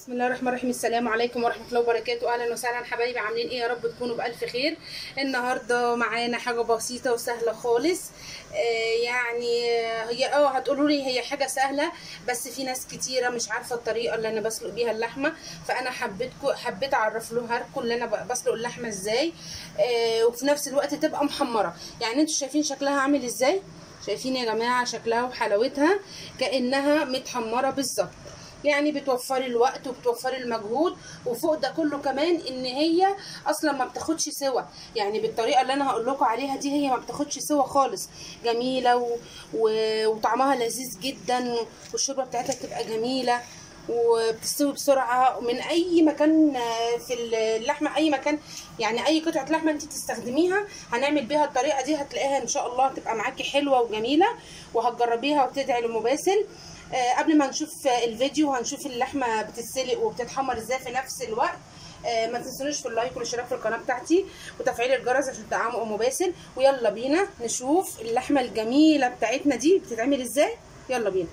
بسم الله الرحمن الرحيم السلام عليكم ورحمه الله وبركاته اهلا وسهلا حبايبي عاملين ايه يا رب تكونوا بالف خير النهارده معانا حاجه بسيطه وسهله خالص آه يعني هي اه هتقولوا لي هي حاجه سهله بس في ناس كتيره مش عارفه الطريقه اللي انا بسلق بيها اللحمه فانا حبيتكم حبيت اعرف لكم اللي انا بسلق اللحمه ازاي آه وفي نفس الوقت تبقى محمره يعني انتوا شايفين شكلها عامل ازاي شايفين يا جماعه شكلها وحلاوتها كانها متحمره بالظبط يعني بتوفري الوقت وبتوفري المجهود وفوق ده كله كمان ان هي اصلا ما بتاخدش سوا يعني بالطريقه اللي انا هقول لكم عليها دي هي ما بتاخدش سوا خالص جميله و... و... وطعمها لذيذ جدا والشوربه بتاعتها بتبقى جميله وبتستوي بسرعه من اي مكان في اللحمه اي مكان يعني اي قطعه لحمه انت تستخدميها هنعمل بيها الطريقه دي هتلاقيها ان شاء الله هتبقى معاكي حلوه وجميله وهتجربيها وتدعي لام باسل آه قبل ما نشوف الفيديو هنشوف اللحمه بتتسلق وبتتحمر ازاي في نفس الوقت آه ما تنسونيش في اللايك والاشتراك في القناه بتاعتي وتفعيل الجرس عشان تدعموا ام باسل ويلا بينا نشوف اللحمه الجميله بتاعتنا دي بتتعمل ازاي يلا بينا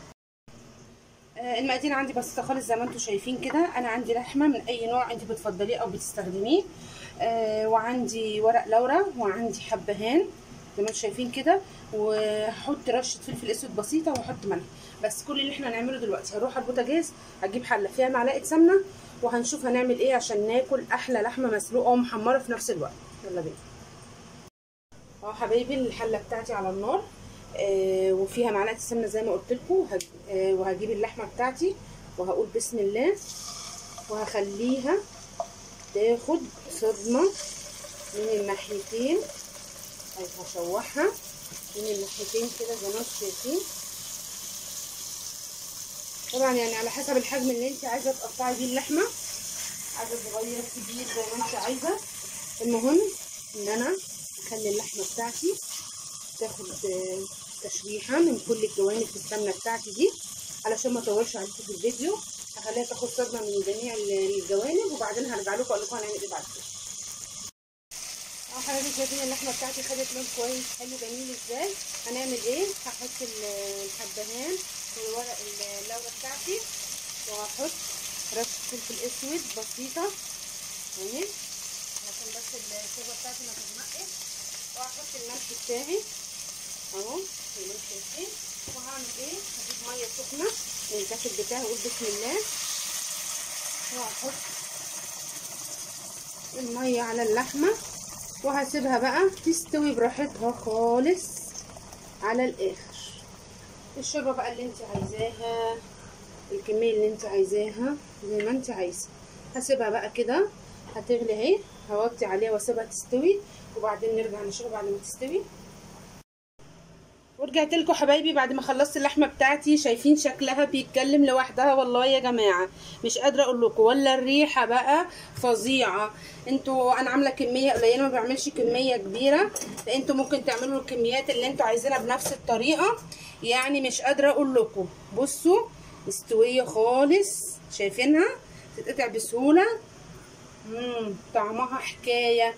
آه المقادير عندي بسيطه خالص زي ما انتم شايفين كده انا عندي لحمه من اي نوع انت بتفضليه او بتستخدميه وعندي ورق لورا وعندي حبهان زي ما انتم شايفين كده وهحط رشه فلفل اسود بسيطه واحط ملح بس كل اللي احنا هنعمله دلوقتي هنروح على البوتاجاز هجيب حله فيها معلقه سمنه وهنشوف هنعمل ايه عشان ناكل احلى لحمه مسلوقه ومحمره في نفس الوقت يلا بينا اهو حبايبي الحله بتاعتي على النار آه وفيها معلقه السمنه زي ما قلت لكم هج... آه وهجيب اللحمه بتاعتي وهقول بسم الله وهخليها تاخد صدمه من الناحيتين هشوحها من الناحيتين كده زي ما انتم شايفين طبعا يعني على حسب الحجم اللي انت عايزه تقطعي بيه اللحمه عايزه صغير كبير زي ما انت عايزه المهم ان انا اخلي اللحمه بتاعتي تاخد تشويحه من كل الجوانب في السمنه بتاعتي دي علشان ما اطولش عليكم في الفيديو هخليها تاخد صدمه من جميع الجوانب وبعدين هرجع لكم اقول لكم هنعمل ايه بعد كده اهو حبايبي شايفين اللحمه بتاعتي خدت لون كويس حلو جميل ازاي هنعمل ايه هحط الحبهان وورق اللورة بتاعتي وهحط رشه فلفل اسود بسيطه اهي عشان بس الشوربه بتاعتي ما تغمقش وهحط الملح بتاعي اهو زي ما انتم شايفين وهعمل ايه هجيب ميه سخنه من الكاسل بتاعي واقول بسم الله وهحط الميه على اللحمه وهسيبها بقى تستوي براحتها خالص على الاخر الشوربه بقى اللي انت عايزاها الكميه اللي انت عايزاها زي ما انت عايزه هسيبها بقى كده هتغلي اهي هوطي عليها واسيبها تستوي وبعدين نرجع نشوفها بعد ما تستوي ورجعت لكم حبايبي بعد ما خلصت اللحمه بتاعتي شايفين شكلها بيتكلم لوحدها والله يا جماعه مش قادره اقول لكم ولا الريحه بقى فظيعه انتوا انا عامله كميه قليله ما بعملش كميه كبيره انتوا ممكن تعملوا الكميات اللي انتوا عايزينها بنفس الطريقه يعني مش قادره اقول لكم بصوا مستويه خالص شايفينها تتقطع بسهوله امم طعمها حكايه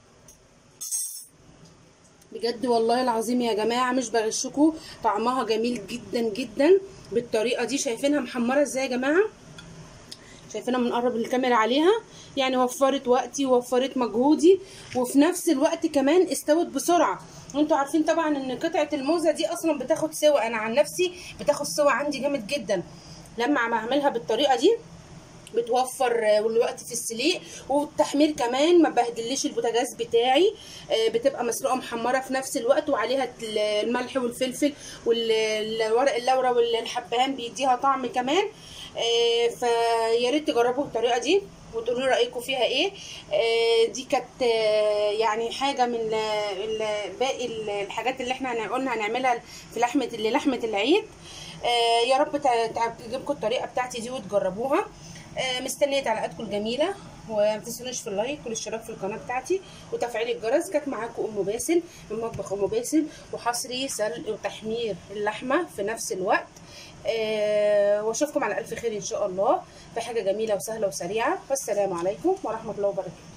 بجد والله العظيم يا جماعه مش بغشكم طعمها جميل جدا جدا بالطريقه دي شايفينها محمره ازاي يا جماعه شايفينها بنقرب الكاميرا عليها يعني وفرت وقتي ووفرت مجهودي وفي نفس الوقت كمان استوت بسرعه وانتوا عارفين طبعا ان قطعه الموزه دي اصلا بتاخد سوا انا عن نفسي بتاخد سوا عندي جامد جدا لما عم اعملها بالطريقه دي بتوفر الوقت في السليق والتحمير كمان ما بهدلش البوتاجاز بتاعي بتبقى مسلوقه محمره في نفس الوقت وعليها الملح والفلفل والورق اللورا والحبهان بيديها طعم كمان فيا ريت تجربوا الطريقه دي وتقولوا لي رايكم فيها ايه دي كانت يعني حاجه من باقي الحاجات اللي احنا قلنا هنعملها في لحمه اللي لحمه العيد يا رب تعجبكم الطريقه بتاعتي دي وتجربوها مستنيه تعليقاتكم الجميله وما تنسونيش في اللايك والاشتراك في القناه بتاعتي وتفعيل الجرس كانت معاكم ام باسل من مطبخ ام باسل وحصري سلق وتحمير اللحمه في نفس الوقت أه واشوفكم على الف خير ان شاء الله في حاجه جميله وسهله وسريعه والسلام عليكم ورحمه الله وبركاته